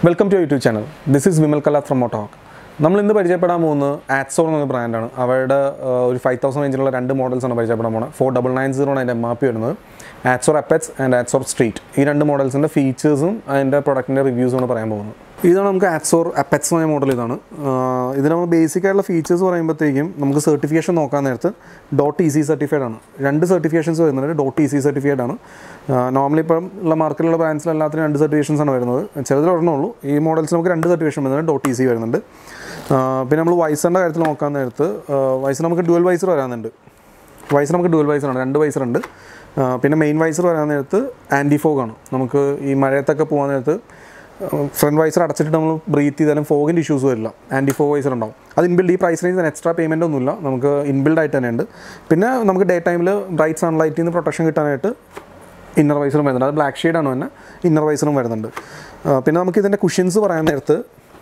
Welcome to YouTube channel this is Vimal Kala from മോട്ടോക്ക് നമ്മൾ ഇന്ന് പരിചയപ്പെടാൻ പോകുന്നത് ആറ്റ്സോർ എന്ന ബ്രാൻഡാണ് അവരുടെ ആ, ഒരു ഫൈവ് തൗസൻഡ് റേഞ്ചിലുള്ള രണ്ട് മോഡൽസാണ് പരിചയപ്പെടാൻ പോകുന്നത് ഫോർ ഡബിൾ നയൻ സീറോ ആണ് അതിൻ്റെ എം ആർ പി വരുന്നത് ആറ്റ്സോർ അപ്പറ്റ്സ് ആൻഡ് ആറ്റ്സോർ സ്ട്രീറ്റ് ഈ രണ്ട് മോഡൽസിൻ്റെ ഫീച്ചേഴ്സും അതിൻ്റെ പ്രൊഡക്റ്റിൻ്റെ റിവ്യൂസുമാണ് പറയാൻ പോകുന്നത് ഇതാണ് നമുക്ക് ആറ്റ്സോർ അപ്പറ്റ്സ് എന്ന മോഡൽ ഇതാണ് ആ, ഇതിന് നമ്മൾ ബേസിക് ആയിട്ടുള്ള ഫീച്ചേഴ്സ് പറയുമ്പോഴത്തേക്കും നമുക്ക് സർട്ടിഫിക്കേഷൻ നോക്കാൻ നേരത്ത് ഡോട്ട് ഇ സി സർട്ടിഫൈഡ് ആണ് രണ്ട് സർട്ടിഫിക്കേഷൻസ് വരുന്നുണ്ട് ഡോട്ട് ഇ സി സർട്ടിഫൈഡ് ആണ് നോർമലി ഇപ്പം ഉള്ള മാർക്കറ്റിലുള്ള ബ്രാൻഡ്സിൽ എല്ലാത്തിനും രണ്ട് സർട്ടിഫിക്കേഷൻസ് ആണ് വരുന്നത് ചിലതിൽ ഒരെണ്ണമുള്ളൂ ഈ മോഡൽസ് നമുക്ക് രണ്ട് സർട്ടിഫിക്കേഷൻ വരുന്നുണ്ട് ഡോട്ട് ഇ സി വരുന്നുണ്ട് ആ, പിന്നെ നമ്മൾ വൈസറിൻ്റെ കാര്യത്തിൽ നോക്കാൻ നേരത്ത് വൈസർ നമുക്ക് ഡുവൽ വൈസർ വരാനുണ്ട് വൈസർ നമുക്ക് ഡുവൽ വൈസറാണ് രണ്ട് വൈസറുണ്ട് ആ, പിന്നെ മെയിൻ വൈസർ വരാൻ നേരത്ത് ആൻറ്റി ഫോഗാണ് നമുക്ക് ഈ മഴയത്തൊക്കെ പോകാൻ നേരത്ത് ഫ്രണ്ട് വൈസർ അടച്ചിട്ട് നമ്മൾ ബ്രീത്ത് ചെയ്താലും ഫോഗിൻ്റെ ഇഷ്യൂസ് വരില്ല ആൻറ്റി ഫോഗ് വൈസർ ഉണ്ടാവും അത് ഇൻബിൽഡ് ഈ പ്രൈസ് റേഞ്ചിന് എക്സ്ട്രാ പേയ്മെൻ്റ് ഒന്നുമില്ല നമുക്ക് ഇൻബിൽഡ് ആയിട്ട് തന്നെ ഉണ്ട് പിന്നെ നമുക്ക് ഡേ ടൈമിൽ ബ്രൈറ്റ് സൺലൈറ്റിൽ നിന്ന് പ്രൊട്ടക്ഷൻ കിട്ടാനായിട്ട് ഇന്നർ വൈസറും വരുന്നുണ്ട് അത് ബ്ലാക്ക് ഷെയ്ഡാണ് തന്നെ ഇന്നർ വൈസറും വരുന്നുണ്ട് ആ, പിന്നെ നമുക്ക് ഇതിൻ്റെ കുഷ്യൻസ് പറയാൻ നേരത്ത്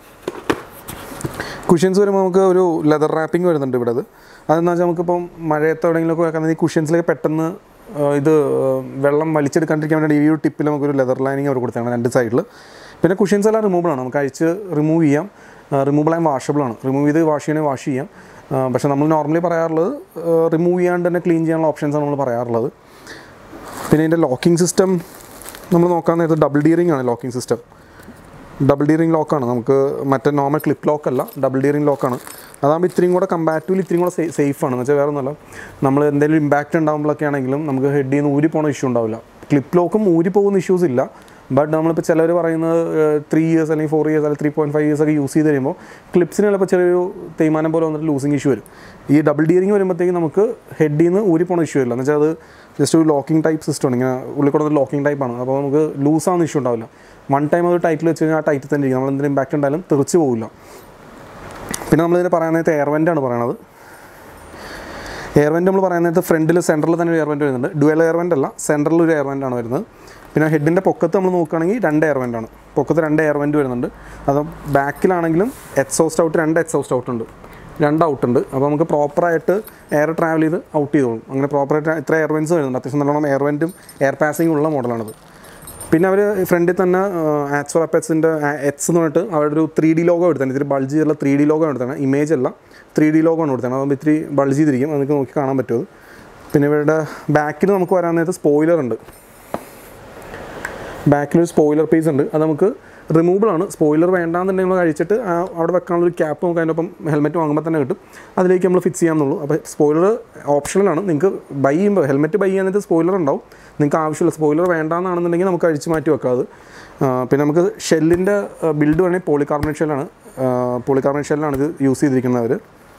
കുഷ്യൻസ് വരുമ്പോൾ നമുക്ക് ഒരു ലെതർ റാപ്പിംഗ് വരുന്നുണ്ട് ഇവിടെ അത് അതെന്ന് വെച്ചാൽ നമുക്കിപ്പം മഴയത്ത് എവിടെയെങ്കിലുമൊക്കെ വെക്കാൻ ഈ കുഷ്യൻസിലേക്ക് പെട്ടെന്ന് ആ, ഇത് ആ, വെള്ളം വലിച്ചെടുക്കാണ്ടിരിക്കാൻ വേണ്ടി ഈ ഒരു ടിപ്പിൽ നമുക്കൊരു ലെതർ ലൈനിങ് അവർ കൊടുത്താണ് രണ്ട് സൈഡിൽ പിന്നെ കുഷ്യൻസ് എല്ലാം റിമൂവബിൾ ആണ് നമുക്ക് അഴിച്ച് റിമൂവ് ചെയ്യാം റിമൂവബിൾ ആൻഡ് വാഷബിൾ ആണ് റിമൂവ് ചെയ്ത് വാഷ് ചെയ്യണമെങ്കിൽ വാഷ് ചെയ്യാം ആ, പക്ഷേ നമ്മൾ നോർമലി പറയാറുള്ളത് റിമൂവ് ചെയ്യാണ്ട് തന്നെ ക്ലീൻ ചെയ്യാനുള്ള ഓപ്ഷൻസാണ് നമ്മൾ പറയാറുള്ളത് പിന്നെ ഇതിൻ്റെ ലോക്കിംഗ് സിസ്റ്റം നമ്മൾ നോക്കാൻ നേരത്ത് ഡബിൾ ഡിയറിംഗ് ആണ് ലോക്കിംഗ് സിസ്റ്റം ഡബിൾ ഡിയറിംഗ് ലോക്കാണ് നമുക്ക് മറ്റേ നോർമൽ ക്ലിപ്പ് ലോക്ക് അല്ല ഡബിൾ ഡിയറിംഗ് ലോക്കാണ് അതാകുമ്പോൾ ഇത്രയും കൂടെ കമ്പാരിറ്റീവ്ലി ഇത്രയും കൂടെ സേഫ് ആണ് എന്ന് വെച്ചാൽ വേറെ ഒന്നുമല്ല നമ്മൾ എന്തെങ്കിലും ഇമ്പാക്റ്റ് ഉണ്ടാകുമ്പോഴൊക്കെ ആണെങ്കിലും നമുക്ക് ഹെഡിൽ നിന്ന് ഊരി പോകുന്ന ഇഷ്യൂ ഉണ്ടാവില്ല ക്ലിപ്പ് ലോക്കും ഊരി പോകുന്ന ഇഷ്യൂസ് ഇല്ല ബട്ട് നമ്മളിപ്പോൾ ചിലർ പറയുന്നത് ത്രീ ഇയേഴ്സ് അല്ലെങ്കിൽ ഫോർ ഇയേഴ്സ് അല്ലെങ്കിൽ ത്രീ പോയിൻറ്റ് ഫൈവ് ഇയേഴ്സ് ഒക്കെ യൂസ് ചെയ്ത് കഴിയുമ്പോൾ ക്ലിപ്സിന് ചിലപ്പോൾ ചെറിയൊരു തേയ്മാനം പോലെ വന്നിട്ട് ലൂസിങ് ഇഷ്യൂ വരും ഈ ഡബിൾ ഡിയറിംഗ് വരുമ്പോഴത്തേക്കും നമുക്ക് ഹെഡിൽ നിന്ന് ഊരി പോകുന്ന ഇഷ്യൂ ഇല്ല എന്ന് വെച്ചാൽ അത് ജസ്റ്റ് ഒരു ലോക്കിംഗ് ടൈപ്പ് സിസ്റ്റമാണ് ഇങ്ങനെ ഉള്ളിൽ കൂടെ ഒരു ലോക്കിംഗ് ടൈപ്പാണ് അപ്പോൾ നമുക്ക് ലൂസ് ആവുന്ന ഇഷ്യൂ ഉണ്ടാവില്ല വൺ ടൈം അത് ടൈറ്റിൽ വെച്ച് കഴിഞ്ഞാൽ ആ ടൈറ്റിൽ തന്നെ ഇരിക്കും നമ്മൾ എന്തെങ്കിലും ഇമ്പാക്റ്റ് ഉണ്ടായാലും തെറിച്ച് പോകില്ല പിന്നെ നമ്മളിതിന് പറയാൻ നേരത്തെ എയർ വെൻ്റാണ് പറയണത് എയർ വെൻ്റ് നമ്മൾ പറയാൻ നേരത്തെ ഫ്രണ്ടിൽ സെൻറ്ററിൽ തന്നെ ഒരു എയർ വെൻ്റ് വരുന്നുണ്ട് ഡുവൽ എയർ വെൻ്റ് അല്ല സെൻറ്ററിൽ ഒരു എയർ വെൻ്റാണ് വരുന്നത് പിന്നെ ഹെഡിൻ്റെ പൊക്കത്ത് നമ്മൾ നോക്കുകയാണെങ്കിൽ രണ്ട് എയർ വെൻ്റാണ് പൊക്കത്ത് രണ്ട് എയർ വെൻ്റ് വരുന്നുണ്ട് അത് ബാക്കിലാണെങ്കിലും എക്സോസ്റ്റ് ഔട്ട് രണ്ട് എക്സോസ്റ്റ് ഔട്ട് ഉണ്ട് രണ്ട് ഔട്ട് ഉണ്ട് അപ്പോൾ നമുക്ക് പ്രോപ്പറായിട്ട് എയർ ട്രാവൽ ചെയ്ത് ഔട്ട് ചെയ്തോളും അങ്ങനെ പ്രോപ്പറായിട്ട് ഇത്ര എയർ വെൻസ് വരുന്നുണ്ട് അത്യാവശ്യം നല്ലോണം എയർ വെൻറ്റും എയർ പാസിംഗ് ഉള്ള മോഡലാണിത് പിന്നെ അവർ ഫ്രണ്ടിൽ തന്നെ ആറ്റ്സോ അപ്പറ്റ്സിൻ്റെ എറ്റ്സ് എന്ന് പറഞ്ഞിട്ട് അവരുടെ ഒരു ത്രീ ഡി ലോഗോ എടുത്താണ് ഇത്തിരി ബൾജ് ചെയ്തുള്ള ത്രീ ഡി ലോഗോ എടുത്താണ് ഇമേജ് അല്ല ത്രീ ഡി ലോഗോ ആണ് കൊടുത്തത് അതാകുമ്പോൾ ഇത്തിരി ബൾജ് ചെയ്തിരിക്കും അത് നിങ്ങൾക്ക് നോക്കി കാണാൻ പറ്റും അത്. പിന്നെ ഇവരുടെ ബാക്കിൽ നമുക്ക് വരാൻ നേരത്ത് സ്പോയിലർ ഉണ്ട് ബാക്കിലൊരു സ്പോയിലർ പീസ് ഉണ്ട് അത് നമുക്ക് റിമൂവബിൾ ആണ് സ്പോയിലർ വേണ്ടാന്നുണ്ടെങ്കിൽ നമ്മൾ കഴിച്ചിട്ട് ആ അവിടെ വെക്കാനുള്ള ഒരു ക്യാപ്പ് നമുക്ക് അതിൻ്റെ ഒപ്പം ഹെൽമെറ്റ് വാങ്ങുമ്പോൾ തന്നെ കിട്ടും അതിലേക്ക് നമ്മൾ ഫിക്സ് ചെയ്യാമെന്നുള്ളൂ അപ്പോൾ സ്പോയിലർ ഓപ്ഷണലാണ് നിങ്ങൾക്ക് ബൈ ചെയ്യുമ്പോൾ ഹെൽമെറ്റ് ബൈ ചെയ്യാനായിട്ട് സ്പോയിലർ ഉണ്ടാവും നിങ്ങൾക്ക് ആവശ്യമില്ല സ്പോയിലർ വേണ്ടാന്നാണെന്നുണ്ടെങ്കിൽ നമുക്ക് അഴിച്ച് മാറ്റി വെക്കാം അത് ആ, പിന്നെ നമുക്ക് ഷെല്ലിൻ്റെ ബിൽഡ് വേണമെങ്കിൽ പോളികാർബണേറ്റ് ഷെല്ലാണ് പോളികാർബണേറ്റ് ഷെല്ലാണ് ഇത് യൂസ് ചെയ്തിരിക്കുന്നത് അവർ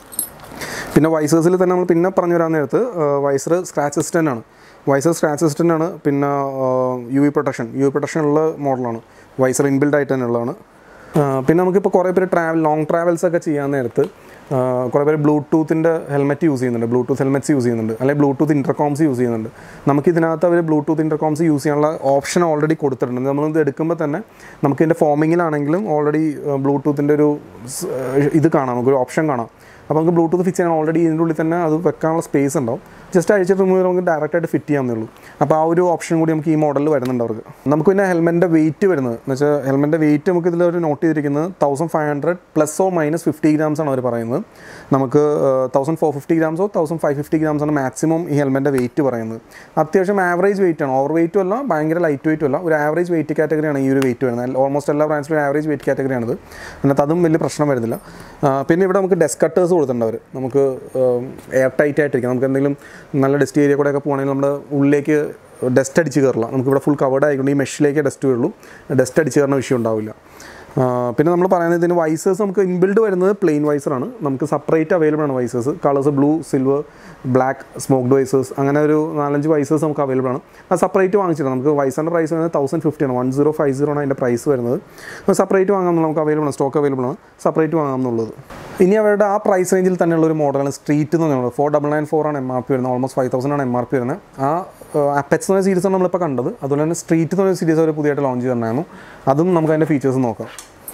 പിന്നെ വൈസേഴ്സിൽ തന്നെ നമ്മൾ പിന്നെ പറഞ്ഞു വരാൻ നേരത്ത് വൈസർ സ്ക്രാച്ച് അസിസ്റ്റൻ്റ് ആണ് വൈസർ സ്ക്രാച്ച് അസിസ്റ്റൻ്റ് ആണ് പിന്നെ U V protection U V protection ഉള്ള മോഡലാണ് വൈസർ ഇൻബിൽഡ് ആയിട്ട് തന്നെ ഉള്ളതാണ് ആ, പിന്നെ നമുക്കിപ്പോൾ കുറേ പേര് ട്രാവൽ ലോങ് ട്രാവൽസ് ഒക്കെ ചെയ്യാൻ നേരത്ത് ആ, കുറേ പേര് ബ്ലൂടൂത്തിൻ്റെ ഹെൽമെറ്റ് യൂസ് ചെയ്യുന്നുണ്ട് ബ്ലൂടൂത്ത് ഹെൽമെറ്റ്സ് യൂസ് ചെയ്യുന്നുണ്ട് അല്ലെങ്കിൽ ബ്ലൂടൂത്ത് ഇൻ്റർകോംസ് യൂസ് ചെയ്യുന്നുണ്ട് നമുക്ക് ഇതിനകത്ത് അവർ ബ്ലൂടൂത്ത് ഇൻ്റർകോംസ് യൂസ് ചെയ്യാനുള്ള ഓപ്ഷൻ ഓൾറെഡി കൊടുത്തിട്ടുണ്ട് നമ്മളിത് എടുക്കുമ്പോൾ തന്നെ നമുക്ക് ഇതിൻ്റെ ഫോമിങ്ങിലാണെങ്കിലും ഓൾറെഡി ബ്ലൂടൂത്തിൻ്റെ ഒരു സ്- ഇത് കാണാം നമുക്കൊരു ഓപ്ഷൻ കാണാം അപ്പോൾ നമുക്ക് ബ്ലൂടൂത്ത് ഫിക്സ് ചെയ്യാൻ ഓൾറെഡി ഇതിൻ്റെ ഉള്ളിൽ തന്നെ അത് വെക്കാനുള്ള സ്പേസ് ഉണ്ടാവും ജസ്റ്റ് അഴിച്ചിട്ട് റിമൂവ് നമുക്ക് ഡയറക്റ്റ് ആയിട്ട് ഫിറ്റ് ചെയ്യാവുന്നേ ഉള്ളൂ അപ്പോൾ ആ ഒരു ഓപ്ഷൻ കൂടി നമുക്ക് ഈ മോഡലിൽ വരുന്നുണ്ട് അവർക്ക് നമുക്ക് പിന്നെ ഹെൽമെറ്റിൻ്റെ വെയിറ്റ് വരുന്നത് എന്ന് വെച്ചാൽ ഹെൽമെറ്റിൻ്റെ വെയിറ്റ് നമുക്ക് ഇതിൽ ഒരു നോട്ട് ചെയ്തിരിക്കുന്നത് thousand five hundred plus or minus fifty grams ആണ് അവർ പറയുന്നത് നമുക്ക് തൗസൻഡ് ഫോർ ഫിഫ്റ്റി ഗ്രാംസോ തൗസൻഡ് ഫൈവ് ഫിഫ്റ്റി ഗ്രാംസ് ആണ് മാക്സിമം ഈ ഹെൽമെറ്റിൻ്റെ വെയിറ്റ് പറയുന്നത് അത്യാവശ്യം ആവറേജ് വെയിറ്റ് ആണ് ഓവർ വെയിറ്റും അല്ല ഭയങ്കര ലൈറ്റ് വെയിറ്റും അല്ല ഒരു ആവറേജ് വെയിറ്റ് കാറ്റഗറിയാണ് ഈ ഒരു വെയിറ്റ് വരുന്നത് ഓൾമോസ്റ്റ് എല്ലാ ബ്രാൻഡ്സിലും ആവറേജ് വെയിറ്റ് കാറ്റഗറിയാണിത് അതിനകത്ത് അതും വലിയ പ്രശ്നം വരുന്നില്ല ആ, പിന്നെ ഇവിടെ നമുക്ക് ഡെസ്ക് കട്ടേഴ്സ് കൊടുത്തിട്ടുണ്ട് അവർ നമുക്ക് എയർ ടൈറ്റ് ആയിട്ടിരിക്കും നമുക്ക് എന്തെങ്കിലും നല്ല ഡസ്റ്റ് ഏരിയ കൂടെ ഒക്കെ പോകുകയാണെങ്കിൽ നമ്മുടെ ഉള്ളിലേക്ക് ഡസ്റ്റ് അടിച്ച് കയറില്ല നമുക്ക് ഇവിടെ ഫുൾ കവേർഡ് ആയിക്കൊണ്ട് ഈ മെഷിലേക്ക് ഡസ്റ്റ് വരുള്ളൂ ഡസ്റ്റ് അടിച്ച് കയറുന്ന വിഷയം ഉണ്ടാവില്ല ആ, പിന്നെ നമ്മൾ പറയുന്നത് ഇതിന് വൈസേഴ്സ് നമുക്ക് ഇൻബിൽഡ് വരുന്നത് പ്ലെയിൻ വൈസറാണ് നമുക്ക് സെപ്പറേറ്റ് അവൈലബിൾ ആണ് visors colours blue silver black smoked visors അങ്ങനെ ഒരു നാലഞ്ച് വൈസേഴ്സ് നമുക്ക് അവൈലബിൾ ആണ് അത് സെപ്പറേറ്റ് വാങ്ങിച്ചിട്ടുണ്ട് നമുക്ക് വൈസറിൻ്റെ പ്രൈസ് വരുന്നത് തൗസൻഡ് ഫിഫ്റ്റി ആണ് വൺ സീറോ ഫൈവ് സീറോ ആണ് അതിൻ്റെ പ്രൈസ് വരുന്നത് സെപ്പറേറ്റ് വാങ്ങാം നമുക്ക് അവൈലബിൾ ആണ് സ്റ്റോക്ക് അവൈലബിൾ ആണ് സെപ്പറേറ്റ് വാങ്ങാം എന്നുള്ളത് ഇനി അവരുടെ ആ പ്രൈസ് റേഞ്ചിൽ തന്നെയുള്ള ഒരു മോഡലാണ് സ്ട്രീറ്റ് എന്ന് പറയുന്നത് ഫോർ ഡബിൾ നയൻ ഫോർ ആണ് എം ആർ പി വരുന്നത് ഓൾമോസ്റ്റ് ഫൈവ് തൗസൻഡ് ആണ് എം ആർ പി വരുന്നത് ആ അപ്പെറ്റ്സ് എന്ന സീരീസാണ് നമ്മളിപ്പോൾ കണ്ടത് അതുപോലെ തന്നെ സ്ട്രീറ്റ് എന്ന് പറയുന്ന സീരീസ് അവർ പുതിയതായിട്ട് ലോഞ്ച് ചെയ്തിട്ടുണ്ടായിരുന്നു അതും നമുക്ക് അതിൻ്റെ ഫീച്ചേഴ്സ് നോക്കാം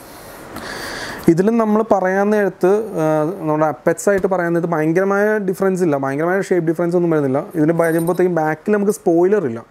ഇതിലും നമ്മൾ പറയാൻ നേരത്ത് ആ, നമ്മുടെ അപ്പറ്റ്സ് ആയിട്ട് പറയാൻ നേരത്ത് ഭയങ്കരമായ ഡിഫറൻസ് ഇല്ല ഭയങ്കരമായ ഷേപ്പ് ഡിഫറൻസ് ഒന്നും വരുന്നില്ല ഇതിന് വരുമ്പോഴത്തേക്കും ബാക്കിൽ നമുക്ക് സ്പോയിലർ ഇല്ല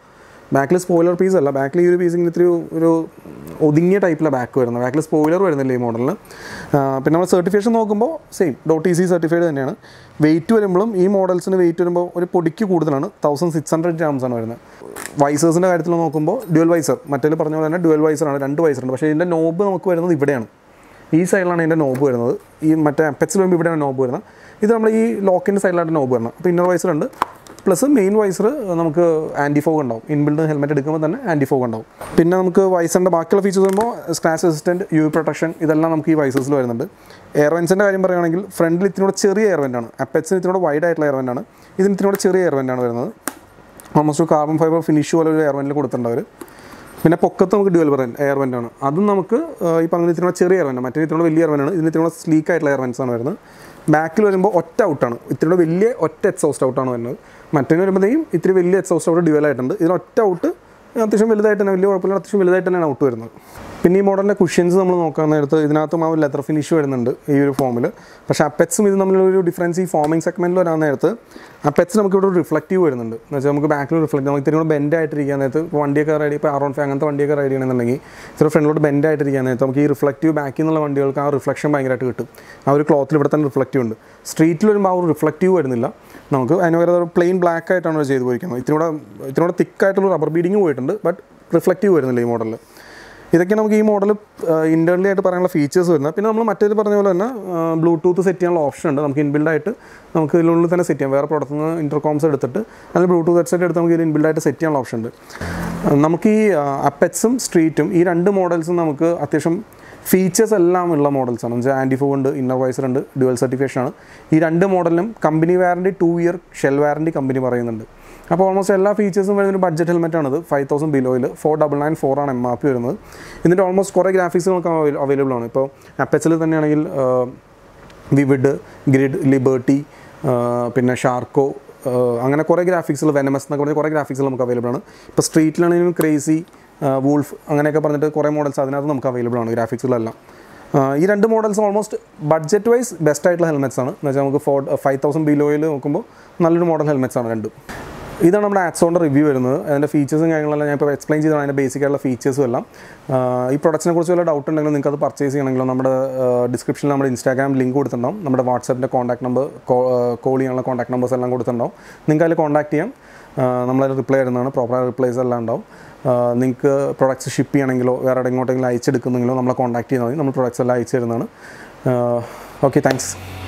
ബാക്കിൽ സ്പോയിലർ പീസ് അല്ല ബാക്കിൽ ഈ ഒരു പീസിന് ഇത്തിരി ഒരു ഒതുങ്ങിയ ടൈപ്പിലെ ബാക്ക് വരുന്നത് ബാക്കിൽ സ്പോയിലർ വരുന്നില്ല ഈ മോഡലിന് പിന്നെ നമ്മൾ സർട്ടിഫിക്കേഷൻ നോക്കുമ്പോൾ same DOT E C certified തന്നെയാണ് വെയിറ്റ് വരുമ്പോഴും ഈ മോഡൽസിന് വെയിറ്റ് വരുമ്പോൾ ഒരു പൊടിക്ക് കൂടുതലാണ് തൗസൻഡ് സിക്സ് ഹൺഡ്രഡ് ഗ്രാംസ് ആണ് വരുന്നത് വൈസേഴ്സിൻ്റെ കാര്യത്തിൽ നോക്കുമ്പോൾ ഡ്യുവൽ വൈസർ മറ്റേ പറഞ്ഞ പോലെ തന്നെ ഡ്യുവൽ വൈസറാണ് രണ്ട് വൈസറുണ്ട് പക്ഷേ ഇതിൻ്റെ നോബ് നമുക്ക് വരുന്നത് ഇവിടെയാണ് ഈ സൈഡിലാണ് ഇതിൻ്റെ നോബ് വരുന്നത് ഈ മറ്റേ അപ്പെക്സിൽ വരുമ്പോൾ ഇവിടെയാണ് നോബ് വരുന്നത് ഇത് നമ്മൾ ഈ ലോക്കിൻ്റെ സൈഡിലായിട്ട് നോബ് വരണം അപ്പോൾ ഇന്നർ വൈസർ ഉണ്ട് പ്ലസ് മെയിൻ വൈസർ നമുക്ക് ആൻറ്റി ഫോഗ് ഉണ്ടാവും ഇൻബിൽഡ് ഹെൽമെറ്റ് എടുക്കുമ്പോൾ തന്നെ ആൻറ്റി ഫോഗ് ഉണ്ടാവും പിന്നെ നമുക്ക് വൈസറിൻ്റെ ബാക്കിയുള്ള ഫീച്ചേഴ്സ് വരുമ്പോൾ സ്ക്രാച്ച് റെസിസ്റ്റൻറ്റ് യു പ്രൊട്ടക്ഷൻ ഇതെല്ലാം നമുക്ക് ഈ വൈസേഴ്സിൽ വരുന്നുണ്ട് എയർവെൻസിൻ്റെ കാര്യം പറയുകയാണെങ്കിൽ ഫ്രണ്ടിൽ ഇത്തിനോട് ചെറിയ എയർവെൻ്റാണ് അപ്പെക്സിന് ഇത്തിനോട് വൈഡ് ആയിട്ടുള്ള എയർവെൻ്റാണ് ഇതിന് ഇത്തിനോട് ചെറിയ എയർവെൻ്റാണ് വരുന്നത് ഓൾമോസ്റ്റ് കാർബൺ ഫൈബർ ഫിനിഷ് പോലെ ഒരു എയർവെൻറ്റിൽ കൊടുത്തിട്ടുണ്ട് അവർ പിന്നെ പൊക്കത്ത് നമുക്ക് ഡ്യുവൽ വെൻ എയർ വെൻ്റാണ് അതും നമുക്ക് ആ, ഈ പറഞ്ഞ ഇതിനോട് ചെറിയ എയർ വെൻ്റ് മറ്റേ ഇതിനോട് വലിയ എയർ വെൻ്റാണ് ഇതിന് ഇതിനോട് സ്ലീക്ക് ആയിട്ടുള്ള എയർ വെൻസ് ആണ് വരുന്നത് ബാക്കിൽ വരുമ്പോൾ ഒറ്റ ഔട്ടാണ് ഇത്തിരി വലിയ ഒറ്റ എക്സോസ്റ്റ് ഔട്ടാണ് വരുന്നത് മറ്റേന്ന് വരുമ്പോഴത്തേക്കും ഇത്തിരി വലിയ എക്സോസ്റ്റ് ഔട്ട് ഡ്യുവൽ ആയിട്ടുണ്ട് ഇതിന് ഒറ്റ ഔട്ട് അത്യാവശ്യം വലുതായിട്ട് തന്നെ വലിയ കുഴപ്പമില്ല അത്യാവശ്യം വലുതായിട്ട് തന്നെയാണ് ഔട്ട് വരുന്നത് പിന്നെ ഈ മോഡലിൻ്റെ കുഷ്യൻസ് നമ്മൾ നോക്കാൻ നേരത്ത് ഇതിനകത്തും ആ ഒരു ലെതർ ഫിനിഷ് വരുന്നുണ്ട് ഈ ഒരു ഫോമിൽ പക്ഷേ അപ്പെക്സും ഇത് തമ്മിലൊരു ഡിഫറൻസ് ഈ ഫോമിംഗ് സെഗ്മെൻറ്റിൽ വരാൻ നേരത്ത് അപ്പെക്സ് നമുക്ക് ഇവിടെ ഒരു റിഫ്ലക്റ്റീവ് വരുന്നുണ്ട് എന്ന് വെച്ചാൽ നമുക്ക് ബാക്കിൽ റിഫ്ലക്റ്റ് നമുക്ക് ഇത്തിരി കൂടെ ബെൻഡ് ആയിട്ടിരിക്കാൻ നേരത്ത് ഇപ്പോൾ വണ്ടിയൊക്കെ റൈഡ് ഇപ്പോൾ ആർ വൺ ഫൈവ് അങ്ങനത്തെ വണ്ടിയൊക്കെ റൈഡ് ചെയ്യണമെന്നുണ്ടെങ്കിൽ ഇത്തിരി ഫ്രണ്ടിലോട്ട് ബെൻഡ് ആയിട്ടിരിക്കാൻ നേരത്ത് നമുക്ക് ഈ റിഫ്ലക്റ്റീവ് ബാക്കിൽ നിന്നുള്ള വണ്ടികൾക്ക് ആ റിഫ്ലക്ഷൻ ഭയങ്കരമായിട്ട് കിട്ടും ആ ഒരു ക്ലോത്തിൽ ഇവിടെ തന്നെ റിഫ്ലക്റ്റീവ് ഉണ്ട് സ്ട്രീറ്റിൽ വരുമ്പോൾ ആ ഒരു റിഫ്ലക്റ്റീവ് വരുന്നില്ല നമുക്ക് അതിന് പകരം പ്ലെയിൻ ബ്ലാക്ക് ആയിട്ടാണ് അത് ചെയ്ത് പോയിരിക്കുന്നത് ഇത്തിരി കൂടെ ഇത്തിരി കൂടെ തിക്കായിട്ടുള്ള റബ്ബർ ബീഡിങ് പോയിട്ടുണ്ട് ബട്ട് റിഫ്ലക്റ്റീവ് വരുന്നില്ല ഈ മോഡലിൽ ഇതൊക്കെ നമുക്ക് ഈ മോഡൽ ഇൻറ്റേർണലി ആയിട്ട് പറയാനുള്ള ഫീച്ചേഴ്സ് വരുന്നത് പിന്നെ നമ്മൾ മറ്റേത് പറഞ്ഞ പോലെ തന്നെ ബ്ലൂടൂത്ത് സെറ്റ് ചെയ്യാനുള്ള ഓപ്ഷൻ ഉണ്ട് നമുക്ക് ഇൻബിൽഡ് ആയിട്ട് നമുക്ക് ഇതിനുള്ളിൽ തന്നെ സെറ്റ് ചെയ്യാം വേറെ പുറത്തു നിന്ന് ഇൻ്റർകോംസ് എടുത്തിട്ട് അതിൽ ബ്ലൂടൂത്ത് ഹെഡ്സെറ്റ് എടുത്ത് നമുക്ക് ഇതിൽ ഇൻബിൽഡ് ആയിട്ട് സെറ്റ് ചെയ്യാനുള്ള ഓപ്ഷൻ ഉണ്ട് ആ, നമുക്ക് ഈ അപ്പെക്സും സ്ട്രീറ്റും ഈ രണ്ട് മോഡൽസും നമുക്ക് അത്യാവശ്യം ഫീച്ചേഴ്സ് എല്ലാം ഉള്ള മോഡൽസ് ആണ് വെച്ചാൽ ആൻറ്റി ഫോഗ് ഉണ്ട് ഇന്നർ വൈസർ ഉണ്ട് ഡ്യുവൽ സർട്ടിഫിക്കേഷൻ ആണ് ഈ രണ്ട് മോഡലിനും company warranty two year shell warranty company പറയുന്നുണ്ട് അപ്പോൾ ഓൾമോസ്റ്റ് എല്ലാ ഫീച്ചേഴ്സും വരുന്ന ഒരു ബഡ്ജറ്റ് ഹെൽമെറ്റ് ആണിത് ഫൈവ് തൗസൻഡ് ബിലോയിൽ ഫോർ ഡബിൾ നയൻ ഫോർ ആണ് എം ആർ പി വരുന്നത് ഇതിൻ്റെ ഓൾമോസ്റ്റ് കുറേ ഗ്രാഫിക്സ് നമുക്ക് അവൈലബിൾ ആണ് ഇപ്പോൾ അപ്പച്ചിൽ തന്നെയാണെങ്കിൽ വിവിഡ് ഗ്രിഡ് ലിബേർട്ടി പിന്നെ ഷാർക്കോ അങ്ങനെ കുറേ ഗ്രാഫിക്സിൽ വെനമസ് എന്നൊക്കെ പറഞ്ഞ കുറേ ഗ്രാഫിക്സ് നമുക്ക് അവൈലബിൾ ആണ് ഇപ്പോൾ സ്ട്രീറ്റിലാണെങ്കിലും ക്രേസി വൂൾഫ് അങ്ങനെയൊക്കെ പറഞ്ഞിട്ട് കുറേ മോഡൽസ് അതിനകത്ത് നമുക്ക് അവൈലബിൾ ആണ് ഗ്രാഫിക്സിലെല്ലാം ആഹ് ഈ രണ്ട് models almost budget wise best ആയിട്ടുള്ള ഹെൽമെറ്റ്സ് ആണ് എന്ന് വെച്ചാൽ നമുക്ക് ഫോർ ഫൈവ് തൗസൻഡ് ബിലോയിൽ നോക്കുമ്പോൾ നല്ലൊരു മോഡൽ ഹെൽമെറ്റ്സ് ആണ് രണ്ടും ഇതാണ് നമ്മുടെ ആക്സോണിൻ്റെ റിവ്യൂ വരുന്നത് അതിൻ്റെ ഫീച്ചേഴ്സും കാര്യങ്ങളെല്ലാം ഞാൻ ഇപ്പോൾ എക്സ്പ്ലെയിൻ ചെയ്തതാണ് അതിൻ്റെ ബേസിക് ആയിട്ടുള്ള ഫീച്ചേഴ്സും എല്ലാം ആഹ് ഈ പ്രൊഡക്റ്റിനെ കുറിച്ച് വല്ല ഡൗട്ട് ഉണ്ടെങ്കിലും നിങ്ങൾക്ക് അത് പർച്ചേസ് ചെയ്യണമെങ്കിലോ നമ്മുടെ ഡിസ്ക്രിപ്ഷനിൽ നമ്മുടെ ഇൻസ്റ്റാഗ്രാം ലിങ്ക് കൊടുത്തിട്ടുണ്ടാവും നമ്മുടെ വാട്സാപ്പിൻ്റെ കോൺടാക്ട് നമ്പർ കോൾ ചെയ്യാനുള്ള കോൺടാക്ട് നമ്പേഴ്സ് എല്ലാം കൊടുത്തിട്ടുണ്ടാവും നിങ്ങൾക്ക് അതിൽ കോൺടാക്ട് ചെയ്യാം നമ്മളതിൽ റിപ്ലൈ തരുന്നതാണ് പ്രോപ്പർ റിപ്ലൈസ് എല്ലാം ഉണ്ടാവും നിങ്ങൾക്ക് പ്രൊഡക്ട്സ് ഷിപ്പ് ചെയ്യണമെങ്കിലോ വേറെ എങ്ങോട്ടെങ്കിലും അയച്ചെടുക്കുന്നെങ്കിലോ നമ്മളെ കോൺടാക്ട് ചെയ്താൽ മതി നമ്മൾ പ്രൊഡക്ട്സ് എല്ലാം അയച്ചു തരുന്നതാണ് ഓക്കെ താങ്ക്സ്